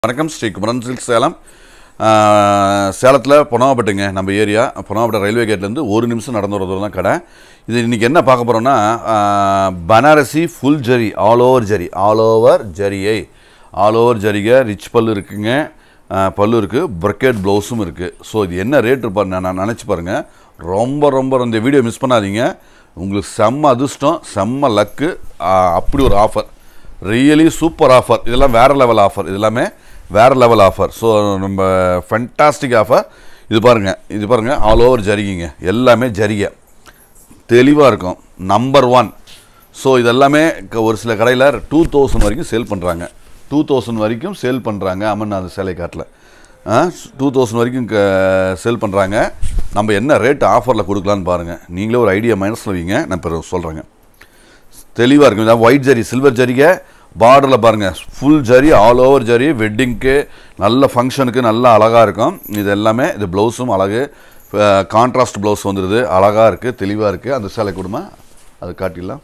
வணக்கம் ஸ்ரீ குமரன் சில்க் சேலம் ஆஹ், சேலத்தில் பொனாவப்பட்டுங்க நம்ம ஏரியா பொனாவப்பட்ட ரயில்வே கேட்லேருந்து ஒரு நிமிஷம் நடந்து வர தூரம் தான் கடை இது இன்றைக்கி என்ன பார்க்க போகிறோன்னா Banarasi full zari all over zari all over ஜரியை ஆல் ஓவர் ஜரிகை ரிச் பல்லு இருக்குங்க ஆஹ், பல்லு இருக்குது ப்ரக்கெட் ப்ளவுஸும் இருக்குது ஸோ இது என்ன ரேட் இருப்பாரு நான் நினச்சி பாருங்கள் ரொம்ப ரொம்ப இந்த வீடியோ மிஸ் பண்ணாதீங்க உங்களுக்கு செம்ம அதிர்ஷ்டம் செம்ம லக்கு அப்படி ஒரு ஆஃபர் ரியலி சூப்பர் ஆஃபர் இதெல்லாம் வேறு லெவல் ஆஃபர் இது எல்லாமே வேறு லெவல் ஆஃபர் ஸோ நம்ம ஃபென்டாஸ்டிக் ஆஃபர் இது பாருங்கள் இது பாருங்கள் ஆல் ஓவர் ஜரிகிங்க எல்லாமே ஜரிகை தெளிவாக இருக்கும் நம்பர் ஒன் ஸோ இதெல்லாமே க- ஒரு சில கடையில் டூ தௌசண்ட் வரைக்கும் சேல் பண்ணுறாங்க டூ தௌசண்ட் வரைக்கும் சேல் பண்ணுறாங்க அம்மன் அந்த சேலை காட்டில் டூ தௌசண்ட் வரைக்கும் சேல் பண்ணுறாங்க நம்ம என்ன ரேட் ஆஃபரில் கொடுக்கலான்னு பாருங்கள் நீங்களே ஒரு ஐடியா மைனஸில் வைங்க நான் இப்போ சொல்கிறேங்க தெளிவாக இருக்கும் இதான் ஒயிட் ஜரி சில்வர் ஜரிகை பார்டரில் பாருங்கள் full zari all over zari வெட்டிங்க்கு நல்ல ஃபங்க்ஷனுக்கு நல்லா அழகாக இருக்கும் இது எல்லாமே இது ப்ளவுஸும் அழகு கான்ட்ராஸ்ட் ப்ளவுஸ் வந்துடுது அழகாக இருக்குது தெளிவாக இருக்குது அந்த சேலை கொடுமா அது காட்டிடலாம்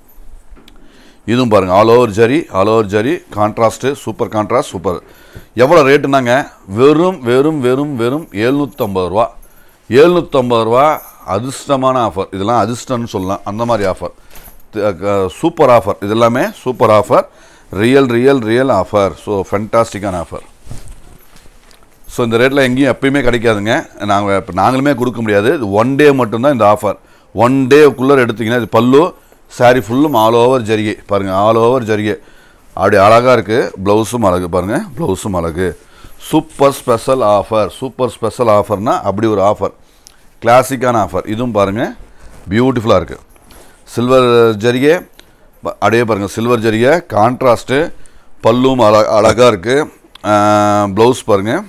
இதுவும் பாருங்கள் all over zari all over zari contrast super contrast super எவ்வளோ ரேட்டுனாங்க வெறும் வெறும் வெறும் வெறும் எழுநூற்றம்பது ரூபா எழுநூற்றம்பது ரூபா அதிர்ஷ்டமான ஆஃபர் இதெல்லாம் அதிர்ஷ்டம்னு சொல்லலாம் அந்த மாதிரி ஆஃபர் சூப்பர் ஆஃபர் இது எல்லாமே super offer real real real offer so ஃபென்டாஸ்டிக்கான ஆஃபர் ஸோ இந்த ரேட்டில் எங்கேயும் எப்பயுமே கிடைக்காதுங்க நாங்கள் இப்போ நாங்களுமே கொடுக்க முடியாது இது ஒன் டே மட்டும்தான் இந்த ஆஃபர் ஒன் டேக்குள்ளே எடுத்தீங்கன்னா இது பல்லு saree ஃபுல்லும் ஆல் ஓவர் ஜரிகை பாருங்கள் ஆல் ஓவர் ஜரிகை அப்படி அழகாக இருக்குது ப்ளவுஸும் அழகு பாருங்கள் ப்ளவுஸும் அழகு super special offer super special ஆஃபர்னா அப்படி ஒரு ஆஃபர் கிளாசிக்கான ஆஃபர் இதுவும் பாருங்கள் பியூட்டிஃபுல்லாக இருக்குது சில்வர் ஜரிகை ப- அப்படியே பாருங்கள் சில்வர் ஜரிகை கான்ட்ராஸ்ட்டு பல்லும் அழ அழகாக இருக்குது ப்ளவுஸ் பாருங்கள்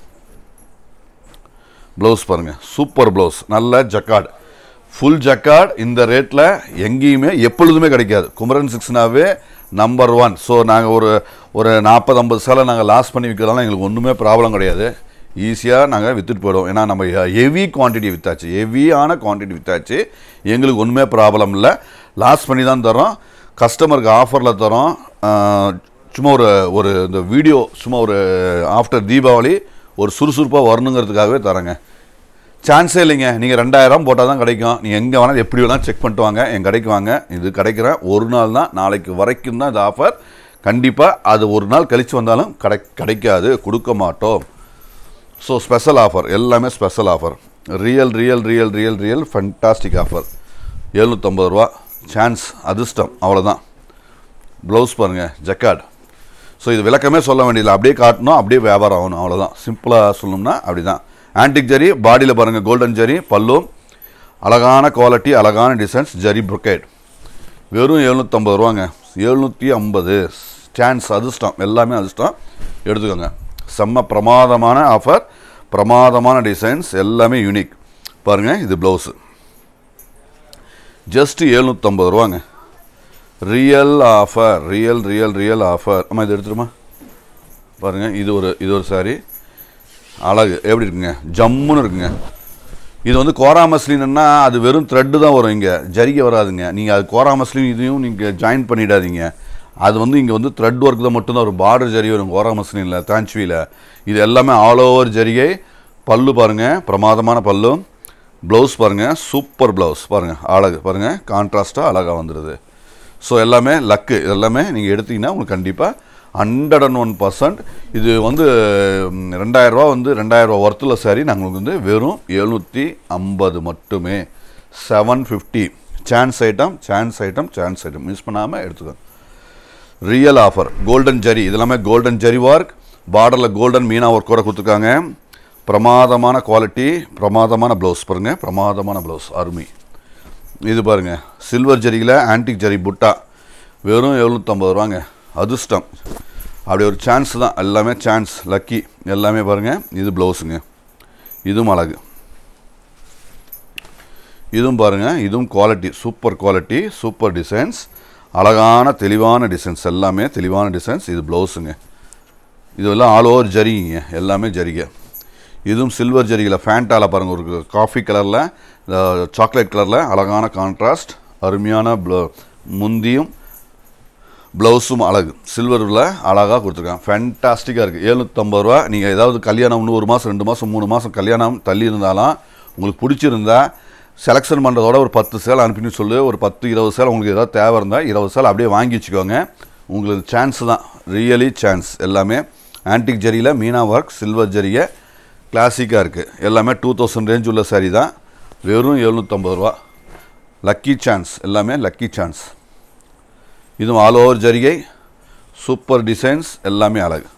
ப்ளவுஸ் பாருங்கள் சூப்பர் ப்ளவுஸ் நல்ல ஜக்கார்டு ஃபுல் ஜக்கார்டு இந்த ரேட்டில் எங்கேயுமே எப்பொழுதுமே கிடைக்காது குமரன் சிக்ஸ்னாவே நம்பர் ஒன் ஸோ நாங்கள் ஒரு ஒரு நாற்பது ஐம்பது சேலை நாங்கள் லாஸ் பண்ணி விற்கிறதால எங்களுக்கு ஒன்றுமே ப்ராப்ளம் கிடையாது ஈஸியாக நாங்கள் விற்றுட்டு போயிடுவோம் ஏன்னா நம்ம ஹெவி குவான்டிட்டி விற்றாச்சு ஹெவியான குவான்டிட்டி விற்றாச்சு எங்களுக்கு ஒன்றுமே ப்ராப்ளம் இல்லை லாஸ் பண்ணி தான் தரோம் கஸ்டமருக்கு ஆஃபரில் தரோம் ஆஹ், சும்மா ஒரு ஒரு இந்த வீடியோ சும்மா ஒரு ஆஃப்டர் தீபாவளி ஒரு சுறுசுறுப்பாக வரணுங்கிறதுக்காகவே தரேங்க சான்ஸே இல்லைங்க நீங்கள் ரெண்டாயிரம் போட்டால் தான் கிடைக்கும் நீங்கள் எங்கே வேணாலும் எப்படி வேணாலும் செக் பண்ணிட்டு வாங்க என் கடைக்கு வாங்க இது கிடைக்கிற ஒரு நாள் தான் நாளைக்கு வரைக்கும் தான் இந்த ஆஃபர் கண்டிப்பாக அது ஒரு நாள் கழித்து வந்தாலும் கிடை கிடைக்காது கொடுக்க மாட்டோம் ஸோ ஸ்பெஷல் ஆஃபர் எல்லாமே special offer real real real real real fantastic offer எழுநூற்றம்பது ரூபா சான்ஸ் அதிர்ஷ்டம் அவ்வளோதான் ப்ளவுஸ் பாருங்கள் ஜக்கார்டு ஸோ இது விளக்கமே சொல்ல வேண்டியதில்லை அப்படியே காட்டணும் அப்படியே வியாபாரம் ஆகணும் அவ்வளோதான் சிம்பிளாக சொல்லணும்னா அப்படி தான் ஆன்டிக் ஜரி பாடியில் பாருங்கள் கோல்டன் ஜரி பல்லும் அழகான குவாலிட்டி அழகான டிசைன்ஸ் ஜரி brocade வெறும் எழுநூற்றம்பது ரூபாங்க எழுநூற்றி ஐம்பது சான்ஸ் அதிர்ஷ்டம் எல்லாமே அதிர்ஷ்டம் எடுத்துக்கோங்க செம்ம பிரமாதமான ஆஃபர் பிரமாதமான டிசைன்ஸ் எல்லாமே யூனிக் பாருங்கள் இது ப்ளவுஸு ஜஸ்ட் எழுநூற்றம்பது ரூபாங்க real offer real real real offer அம்மா இது எடுத்துருமா பாருங்கள் இது ஒரு இது ஒரு சாரி அழகு எப்படி இருக்குங்க ஜம்முன்னு இருக்குங்க இது வந்து கோரா மஸ்லின்னா அது வெறும் த்ரெட்டு தான் வரும் இங்கே ஜரிகை வராதுங்க நீங்கள் அது கோரா மஸ்லின் இதையும் நீங்கள் ஜாயின் பண்ணிடாதீங்க அது வந்து இங்கே வந்து த்ரெட் ஒர்க் தான் மட்டும்தான் ஒரு பார்டர் ஜரி வரும் கோரா மஸ்லினில் தாஞ்சுவியில் இது எல்லாமே ஆல் ஓவர் ஜரிகை பல்லு பாருங்கள் பிரமாதமான பல்லு ப்ளவுஸ் பாருங்கள் சூப்பர் ப்ளவுஸ் பாருங்கள் அழகு பாருங்கள் கான்ட்ராஸ்ட்டாக அழகாக வந்துடுது ஸோ எல்லாமே லக்கு எல்லாமே நீங்கள் எடுத்தீங்கன்னா உங்களுக்கு கண்டிப்பாக ஹண்ட்ரட் அண்ட் ஒன் பர்சன்ட் இது வந்து ம், ரெண்டாயிரம் ரூபா வந்து ரெண்டாயிரம் ரூபா ஒர்த்தில் சாரி நாங்கள் வந்து வெறும் எழுநூற்றி ஐம்பது மட்டுமே seven fifty chance item chance item chance item miss பண்ணாமல் எடுத்துக்கோங்க ரியல் ஆஃபர் கோல்டன் ஜரி இதெல்லாமே கோல்டன் ஜரி ஒர்க் பார்டரில் கோல்டன் மீனா ஒர்க் கூட கொடுத்துருக்காங்க பிரமாதமான குவாலிட்டி பிரமாதமான ப்ளவுஸ் பாருங்கள் பிரமாதமான ப்ளவுஸ் அருமை இது பாருங்க சில்வர் ஜரியில் ஆன்டிக் ஜரி புட்டா வெறும் எழுநூற்றம்பது ரூபாங்க அதிர்ஷ்டம் அப்படி ஒரு சான்ஸ் தான் எல்லாமே சான்ஸ் லக்கி எல்லாமே பாருங்கள் இது ப்ளவுஸுங்க இதுவும் அழகு இதுவும் பாருங்கள் இதுவும் quality super quality super designs அழகான தெளிவான டிசைன்ஸ் எல்லாமே தெளிவான டிசைன்ஸ் இது ப்ளவுஸுங்க இதெல்லாம் ஆல் ஓவர் ஜரிங்க எல்லாமே ஜரிகை இதுவும் சில்வர் ஜரிகையில் ஃபேண்டாவில் பாருங்கள் ஒரு காஃபி கலரில் சாக்லேட் கலரில் அழகான கான்ட்ராஸ்ட் அருமையான ப்ள முந்தியும் ப்ளவுஸும் அழகு சில்வரில் அழகாக கொடுத்துருக்காங்க ஃபேண்டாஸ்டிக்காக இருக்குது எழுநூற்றம்பது ரூபா நீங்கள் ஏதாவது கல்யாணம் இன்னும் ஒரு மாதம் ரெண்டு மாதம் மூணு மாதம் கல்யாணம் தள்ளி இருந்தாலும் உங்களுக்கு பிடிச்சிருந்தா செலெக்ஷன் பண்ணுறதோட ஒரு பத்து சேலை அனுப்பின்னு சொல்லு ஒரு பத்து இருபது சேலை உங்களுக்கு ஏதாவது தேவை இருந்தால் இருபது சேலை அப்படியே வாங்கி வச்சுக்கோங்க உங்களுக்கு சான்ஸ் தான் ரியலி சான்ஸ் எல்லாமே ஆன்டிக் ஜரியில் மீனா ஒர்க் சில்வர் ஜரிகை கிளாசிக்காக இருக்குது எல்லாமே டூ தௌசண்ட் ரேஞ்ச் உள்ள சாரி தான் வெறும் எழுநூற்றம்பது ரூபா லக்கி சான்ஸ் எல்லாமே லக்கி சான்ஸ் இதுவும் ஆல் ஓவர் ஜரிகை சூப்பர் டிசைன்ஸ் எல்லாமே அழகு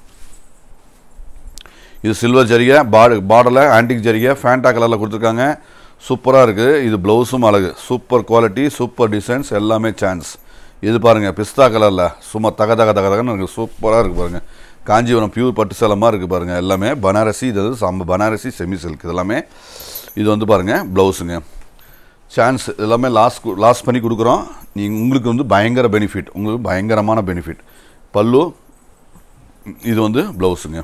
இது சில்வர் ஜரிகை பாடு பார்டரில் ஆன்டிக் ஜரிகை ஃபேண்டா கலரில் கொடுத்துருக்காங்க சூப்பராக இருக்குது இது ப்ளவுஸும் அழகு சூப்பர் குவாலிட்டி சூப்பர் டிசைன்ஸ் எல்லாமே சான்ஸ் இது பாருங்கள் பிஸ்தா கலரில் சும்மா தக தக தக தகன்னு இருக்குது சூப்பராக இருக்குது பாருங்கள் காஞ்சிபுரம் பியூர் பட்டு சேலமாக இருக்குது பாருங்கள் எல்லாமே பனாரசி இது வந்து சம்ப பனாரசி செமி சில்க் இதெல்லாமே இது வந்து பாருங்கள் ப்ளவுஸுங்க சான்ஸ் எல்லாமே லாஸ் லாஸ் பண்ணி கொடுக்குறோம் நீங்கள் உங்களுக்கு வந்து பயங்கர பெனிஃபிட் உங்களுக்கு பயங்கரமான பெனிஃபிட் பல்லு இது வந்து ப்ளவுஸுங்க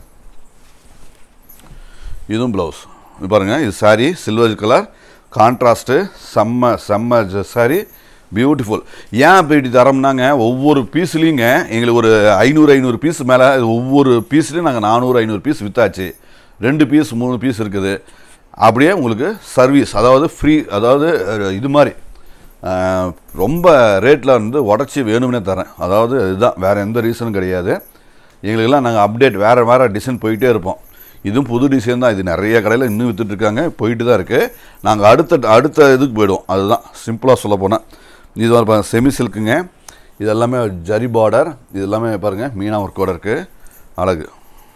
இதுவும் ப்ளவுஸ் இது பாருங்கள் இது சாரி சில்வர் கலர் கான்ட்ராஸ்ட்டு செம்ம செம்ம சாரி பியூட்டிஃபுல் ஏன் அப்படி இப்படி தரோம்னாங்க ஒவ்வொரு பீஸ்லேயுங்க எங்களுக்கு ஒரு ஐநூறு ஐநூறு பீஸ் மேலே ஒவ்வொரு பீஸ்லேயும் நாங்கள் நானூறு ஐநூறு பீஸ் விற்றாச்சு ரெண்டு பீஸ் மூணு பீஸ் இருக்குது அப்படியே உங்களுக்கு சர்வீஸ் அதாவது ஃப்ரீ அதாவது அஹ், இது மாதிரி அஹ், ரொம்ப ரேட்டில் வந்து உடச்சி வேணும்னே தரேன் அதாவது இதுதான் வேறு எந்த ரீசனும் கிடையாது எங்களுக்கெல்லாம் நாங்கள் அப்டேட் வேறு வேறு டிசைன் போயிட்டே இருப்போம் இதுவும் புது டிசைன் தான் இது நிறைய கடையில் இன்னும் வித்துட்டு இருக்காங்க போயிட்டு தான் இருக்குது நாங்கள் அடுத்த அடுத்த இதுக்கு போயிடுவோம் அதுதான் சிம்பிளாக சொல்ல போனால் இது வந்து பாருங்க செமி சில்க்குங்க இது எல்லாமே ஜரி பார்டர் இது எல்லாமே பாருங்கள் மீனா ஒர்க்கோட இருக்குது அழகு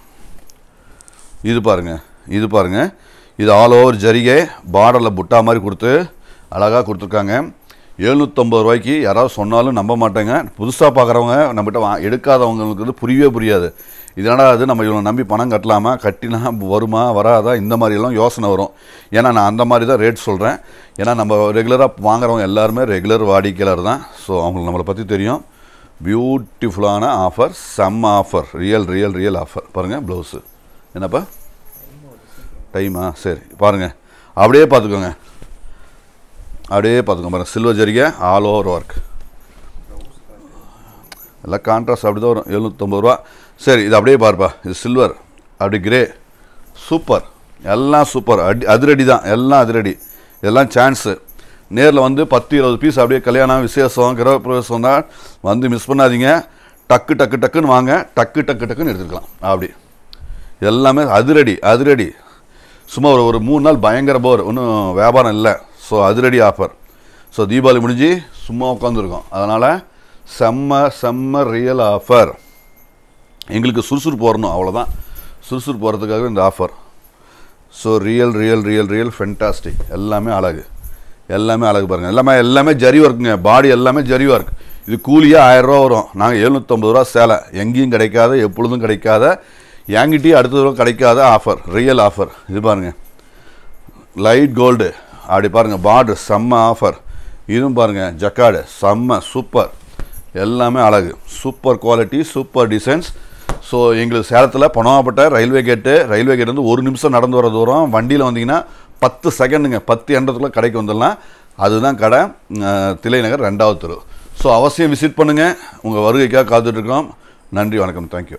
இது பாருங்க இது பாருங்க இது ஆல் ஓவர் ஜரிகை பார்டரில் புட்டா மாதிரி கொடுத்து அழகாக கொடுத்துருக்காங்க எழுநூற்றம்பது ரூபாய்க்கு யாராவது சொன்னாலும் நம்ப மாட்டாங்க புதுசாக பார்க்குறவங்க நம்மகிட்ட வா எடுக்காதவங்களுக்கு வந்து புரியவே புரியாது இதனால் அது நம்ம இவனை நம்பி பணம் கட்டலாமா கட்டினா வருமா வராதா இந்த மாதிரியெல்லாம் யோசனை வரும் ஏன்னா நான் அந்த மாதிரி தான் ரேட் சொல்கிறேன் ஏன்னா நம்ம ரெகுலராக வாங்குறவங்க எல்லாருமே ரெகுலர் வாடிக்கையாளர் தான் ஸோ அவங்களுக்கு நம்மளை பற்றி தெரியும் பியூட்டிஃபுல்லான ஆஃபர் செம்ம offer real real real offer பாருங்கள் ப்ளவுஸு என்னப்பா டைமா சரி பாருங்கள் அப்படியே பார்த்துக்கோங்க அப்படியே பார்த்துக்கோங்க பாருங்கள் சில்வர் ஜரிகை ஆல் ஓவர் ஒர்க் எல்லாம் கான்ட்ராஸ்ட் அப்படி தான் வரும் எழுநூற்றம்பது ரூபா சரி இது அப்படியே பாருப்பா இது சில்வர் அப்படி கிரே சூப்பர் எல்லாம் சூப்பர் அடி அதிரடி தான் எல்லாம் அதிரடி இதெல்லாம் சான்ஸு நேரில் வந்து பத்து இருபது பீஸ் அப்படியே கல்யாணம் விசேஷம் கிரக பிரவேசம் தான் வந்து மிஸ் பண்ணாதீங்க டக்கு டக்கு டக்குன்னு வாங்க டக்கு டக்கு டக்குன்னு எடுத்துக்கலாம் அப்படி எல்லாமே அதிரடி அதிரடி சும்மா ஒரு ஒரு மூணு நாள் பயங்கர போர் ஒன்றும் வியாபாரம் இல்லை ஸோ அதிரடி ஆஃபர் ஸோ தீபாவளி முடிஞ்சு சும்மா உட்காந்துருக்கோம் அதனால் செம்ம செம்ம ரியல் ஆஃபர் எங்களுக்கு சுறுசுறுப்பு வரணும் அவ்வளோதான் சுறுசுறுப்பு வரதுக்காக இந்த offer so real real real real fantastic எல்லாமே அழகு எல்லாமே அழகு பாருங்கள் எல்லாமே எல்லாமே ஜரி ஒர்க்குங்க பாடி எல்லாமே ஜரி ஒர்க் இது கூலியாக ஆயிரரூவா வரும் நாங்கள் எழுநூற்றம்பது ரூபா சேலை எங்கேயும் கிடைக்காத எப்பொழுதும் கிடைக்காத என்கிட்டயும் அடுத்த தடவை கிடைக்காத ஆஃபர் ரியல் ஆஃபர் இது பாருங்கள் லைட் கோல்டு அப்படி பாருங்கள் பார்டர் செம்ம ஆஃபர் இதுவும் பாருங்கள் ஜக்காடு செம்ம சூப்பர் எல்லாமே அழகு super quality super designs so எங்களுக்கு சேலத்தில் பணமாப்பட்ட ரயில்வே கேட்டு ரயில்வே கேட் வந்து ஒரு நிமிஷம் நடந்து வர தூரம் வண்டியில் வந்தீங்கன்னா பத்து செகண்டுங்க பத்து எண்ணத்துக்குள்ளே கடைக்கு வந்துடலாம் அதுதான் கடை அஹ், தில்லை நகர் ரெண்டாவது தெரு ஸோ அவசியம் விசிட் பண்ணுங்கள் உங்கள் வருகைக்காக காத்துட்ருக்கோம் நன்றி வணக்கம் தேங்க்யூ